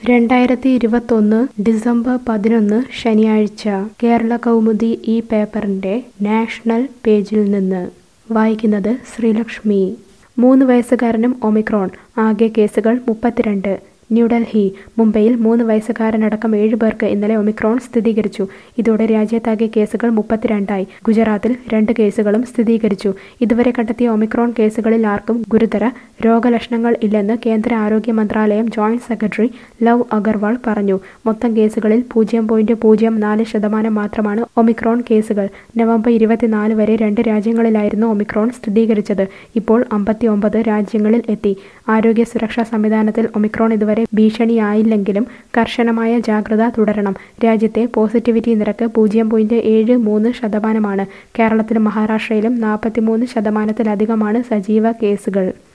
രണ്ടായിരത്തി ഇരുപത്തൊന്ന് ഡിസംബർ പതിനൊന്ന് ശനിയാഴ്ച കേരള കൗമുദി ഈ പേപ്പറിന്റെ നാഷണൽ പേജിൽ നിന്ന് വായിക്കുന്നത് ശ്രീലക്ഷ്മി മൂന്ന് വയസ്സുകാരനും ഒമിക്രോൺ ആകെ കേസുകൾ മുപ്പത്തിരണ്ട് ന്യൂഡൽഹി മുംബൈയിൽ മൂന്ന് വയസ്സുകാരനടക്കം ഏഴ് പേർക്ക് ഇന്നലെ ഒമിക്രോൺ സ്ഥിരീകരിച്ചു ഇതോടെ രാജ്യത്താകെ കേസുകൾ മുപ്പത്തിരണ്ടായി ഗുജറാത്തിൽ രണ്ട് കേസുകളും സ്ഥിരീകരിച്ചു ഇതുവരെ കണ്ടെത്തിയ ഒമിക്രോൺ കേസുകളിൽ ആർക്കും ഗുരുതര രോഗലക്ഷണങ്ങൾ ഇല്ലെന്ന് കേന്ദ്ര ആരോഗ്യ മന്ത്രാലയം ജോയിന്റ് സെക്രട്ടറി ലവ് അഗർവാൾ പറഞ്ഞു മൊത്തം കേസുകളിൽ പൂജ്യം പോയിന്റ് പൂജ്യം നാല് ശതമാനം മാത്രമാണ് ഒമിക്രോൺ കേസുകൾ നവംബർ ഇരുപത്തിനാല് വരെ രണ്ട് രാജ്യങ്ങളിലായിരുന്നു ഒമിക്രോൺ സ്ഥിരീകരിച്ചത് ഇപ്പോൾ അമ്പത്തിയൊമ്പത് രാജ്യങ്ങളിൽ എത്തി ആരോഗ്യ സുരക്ഷാ സംവിധാനത്തിൽ ഒമിക്രോൺ ഇതുവരെ ഭീഷണിയായില്ലെങ്കിലും കർശനമായ ജാഗ്രത തുടരണം രാജ്യത്തെ പോസിറ്റിവിറ്റി നിരക്ക് പൂജ്യം പോയിന്റ് ഏഴ് മൂന്ന് ശതമാനമാണ് കേരളത്തിലും മഹാരാഷ്ട്രയിലും നാൽപ്പത്തിമൂന്ന് ശതമാനത്തിലധികമാണ് സജീവ കേസുകൾ